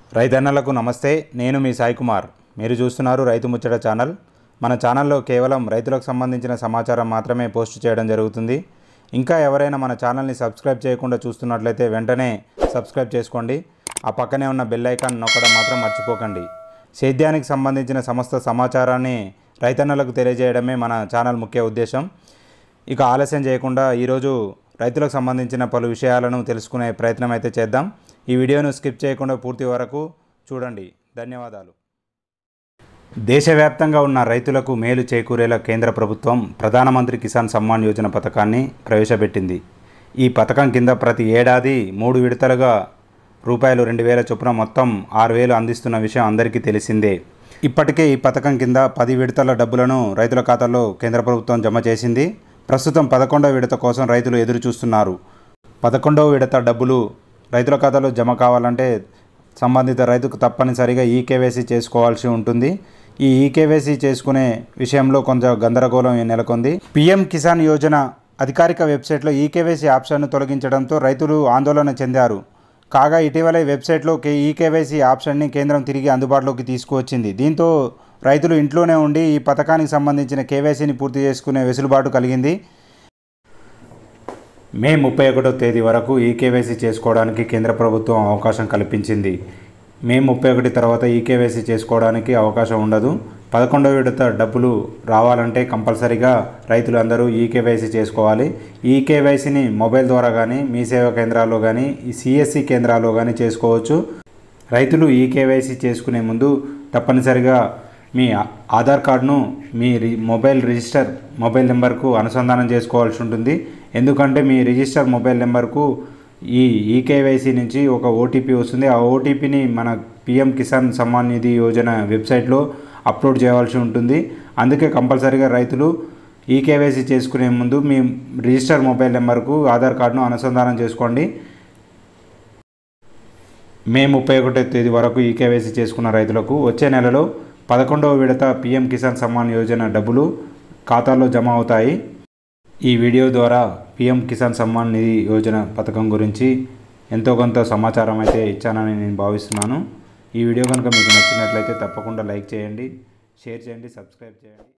రైతన్నలకు నమస్తే నేను మీ సాయి కుమార్ మీరు చూస్తున్నారు రైతు ముచ్చట ఛానల్ మన ఛానల్లో కేవలం రైతులకు సంబంధించిన సమాచారం మాత్రమే పోస్ట్ చేయడం జరుగుతుంది ఇంకా ఎవరైనా మన ఛానల్ని సబ్స్క్రైబ్ చేయకుండా చూస్తున్నట్లయితే వెంటనే సబ్స్క్రైబ్ చేసుకోండి ఆ పక్కనే ఉన్న బెల్ ఐకాన్ నొక్కడం మాత్రం మర్చిపోకండి సేద్యానికి సంబంధించిన సమస్త సమాచారాన్ని రైతన్నలకు తెలియజేయడమే మన ఛానల్ ముఖ్య ఉద్దేశం ఇక ఆలస్యం చేయకుండా ఈరోజు రైతులకు సంబంధించిన పలు విషయాలను తెలుసుకునే ప్రయత్నం అయితే చేద్దాం ఈ వీడియోను స్కిప్ చేయకుండా పూర్తి వరకు చూడండి ధన్యవాదాలు దేశవ్యాప్తంగా ఉన్న రైతులకు మేలు చేకూరేలా కేంద్ర ప్రభుత్వం ప్రధానమంత్రి కిసాన్ సమ్మాన్ యోజన పథకాన్ని ప్రవేశపెట్టింది ఈ పథకం కింద ప్రతి ఏడాది మూడు విడతలుగా రూపాయలు రెండు వేల చొప్పున మొత్తం ఆరు వేలు అందిస్తున్న విషయం అందరికీ తెలిసిందే ఇప్పటికే ఈ పథకం కింద పది విడతల డబ్బులను రైతుల ఖాతాల్లో కేంద్ర ప్రభుత్వం జమ చేసింది ప్రస్తుతం పదకొండవ విడత కోసం రైతులు ఎదురు చూస్తున్నారు పదకొండవ విడత డబ్బులు రైతుల ఖాతాలో జమ కావాలంటే సంబంధిత రైతుకు తప్పనిసరిగా ఈకేవైసీ చేసుకోవాల్సి ఉంటుంది ఈ ఈకేవైసీ చేసుకునే విషయంలో కొంచెం గందరగోళం నెలకొంది పిఎం కిసాన్ యోజన అధికారిక వెబ్సైట్లో ఈకేవైసీ ఆప్షన్ను తొలగించడంతో రైతులు ఆందోళన చెందారు కాగా ఇటీవల ఈ వెబ్సైట్లో కే ఈకేవైసీ ఆప్షన్ని కేంద్రం తిరిగి అందుబాటులోకి తీసుకువచ్చింది దీంతో రైతులు ఇంట్లోనే ఉండి ఈ పథకానికి సంబంధించిన కేవైసీని పూర్తి చేసుకునే వెసులుబాటు కలిగింది మే ముప్పై ఒకటో తేదీ వరకు ఈకేవైసీ చేసుకోవడానికి కేంద్ర ప్రభుత్వం అవకాశం కల్పించింది మే ముప్పై ఒకటి తర్వాత ఈకేవైసీ చేసుకోవడానికి అవకాశం ఉండదు పదకొండవ విడత డబ్బులు రావాలంటే కంపల్సరీగా రైతులు అందరూ ఈకేవైసీ చేసుకోవాలి ఈకేవైసీని మొబైల్ ద్వారా కానీ మీ సేవా కేంద్రాల్లో కానీ ఈ సిఎస్సి కేంద్రాల్లో కానీ చేసుకోవచ్చు రైతులు ఈకేవైసీ చేసుకునే ముందు తప్పనిసరిగా మీ ఆధార్ కార్డును మీ రి మొబైల్ రిజిస్టర్ మొబైల్ నెంబర్కు అనుసంధానం చేసుకోవాల్సి ఉంటుంది ఎందుకంటే మీ రిజిస్టర్ మొబైల్ నెంబర్కు ఈ ఈకేవైసీ నుంచి ఒక ఓటీపీ వస్తుంది ఆ ఓటీపీని మన పిఎం కిసాన్ సమ్మాన్ నిధి యోజన వెబ్సైట్లో అప్లోడ్ చేయవలసి ఉంటుంది అందుకే కంపల్సరీగా రైతులు ఈకేవైసీ చేసుకునే ముందు మీ రిజిస్టర్ మొబైల్ నెంబర్కు ఆధార్ కార్డును అనుసంధానం చేసుకోండి మే ముప్పై ఒకటో తేదీ వరకు ఈకేవైసీ చేసుకున్న రైతులకు వచ్చే నెలలో పదకొండవ విడత పిఎం కిసాన్ సమ్మాన్ యోజన డబ్బులు ఖాతాలో జమ అవుతాయి ఈ వీడియో ద్వారా పిఎం కిసాన్ సమ్మాన్ నిధి యోజన పథకం గురించి ఎంతో కొంత సమాచారం అయితే ఇచ్చానని నేను భావిస్తున్నాను ఈ వీడియో కనుక మీకు నచ్చినట్లయితే తప్పకుండా లైక్ చేయండి షేర్ చేయండి సబ్స్క్రైబ్ చేయండి